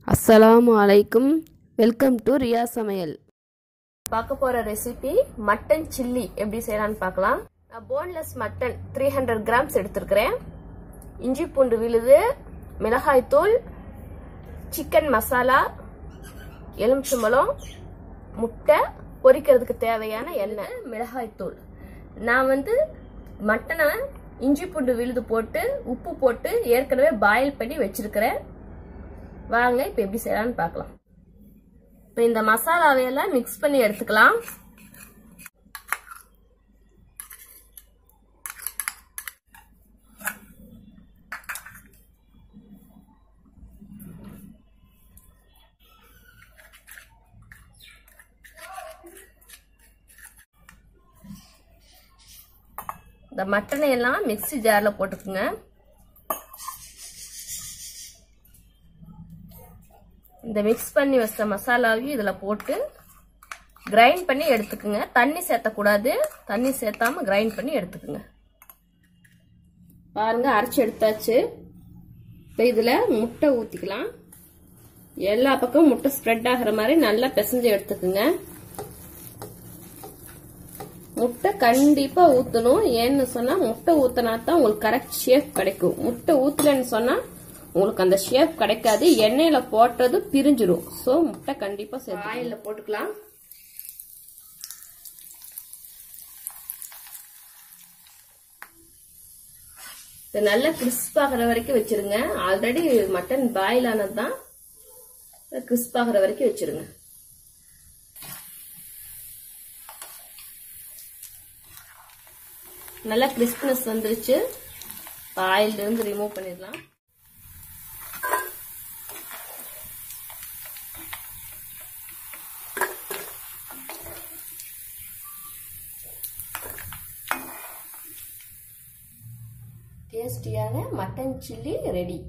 அஸ்ஸலாமு அலைக்கும் welcome to Riya சமையல் பார்க்க போற ரெசிபி மட்டன் சில்லி எப்படி செய்யலாம்னு பார்க்கலாம் நான் boneless mutton three hundred grams எடுத்திருக்கிறேன் இஞ்சி பூண்டு விழுது மிளகாய் தூள் சிக்கன் மசாலா எலுமிச்சம்பழம் முட்டை பொரிக்கிறதுக்கு தேவையான எண்ணெய் மிளகாய் தூள் நான் வந்து மட்டனை இஞ்சி பூண்டு விழுது போட்டு உப்பு போட்டு ஏற்கனவே பாயில் பண்ணி வச்சிருக்கிறேன் வாங்க இப்போ எப்படி செய்யலாம்னு பார்க்கலாம் இப்போ இந்த மசாலாவையெல்லாம் மிக்ஸ் பண்ணி எடுத்துக்கலாம் இந்த மட்டனை எல்லாம் மிக்ஸி ஜாரில் போட்டுக்குங்க இந்த மிக்ஸ் பண்ணி வச்ச மசாலாவையும் இதில் போட்டு கிரைண்ட் பண்ணி எடுத்துக்குங்க தண்ணி சேர்த்தக்கூடாது தண்ணி சேர்த்தாம கிரைண்ட் பண்ணி எடுத்துக்குங்க பாருங்க அரைச்சி எடுத்தாச்சு இப்போ இதில் முட்டை ஊற்றிக்கலாம் எல்லா பக்கமும் முட்டை ஸ்ப்ரெட் ஆகிற மாதிரி நல்லா பிசைஞ்சு எடுத்துக்குங்க முட்டை கண்டிப்பா ஊத்தணும் ஏன்னு சொன்னா முட்டை ஊத்தினா தான் உங்களுக்கு கரெக்ட் ஷேப் கிடைக்கும் முட்டை ஊத்தலன்னு சொன்னா உங்களுக்கு அந்த ஷேப் கிடைக்காது எண்ணெயில போட்டது பிரிஞ்சிடும் சோ முட்டை கண்டிப்பா சேர்த்து ஆயில போட்டுக்கலாம் இது நல்லா கிறிஸ்ப் ஆகிற வரைக்கும் வச்சிருங்க ஆல்ரெடி மட்டன் பாயில் ஆனது தான் கிறிஸ்ப் ஆகிற வரைக்கும் வச்சிருங்க நல்லா கிறிஸ்ப்னஸ் வந்துருச்சு ஆயில இருந்து ரிமூவ் பண்ணிடலாம் டேஸ்டியான மட்டன் சில்லி ரெடி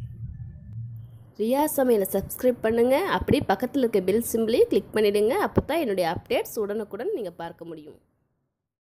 ரியா சமையலை சப்ஸ்கிரைப் பண்ணுங்கள் அப்படியே பக்கத்தில் இருக்க பெல் சிம்பிளையும் கிளிக் பண்ணிவிடுங்க அப்போ தான் என்னுடைய அப்டேட்ஸ் உடனுக்குடன் நீங்கள் பார்க்க முடியும்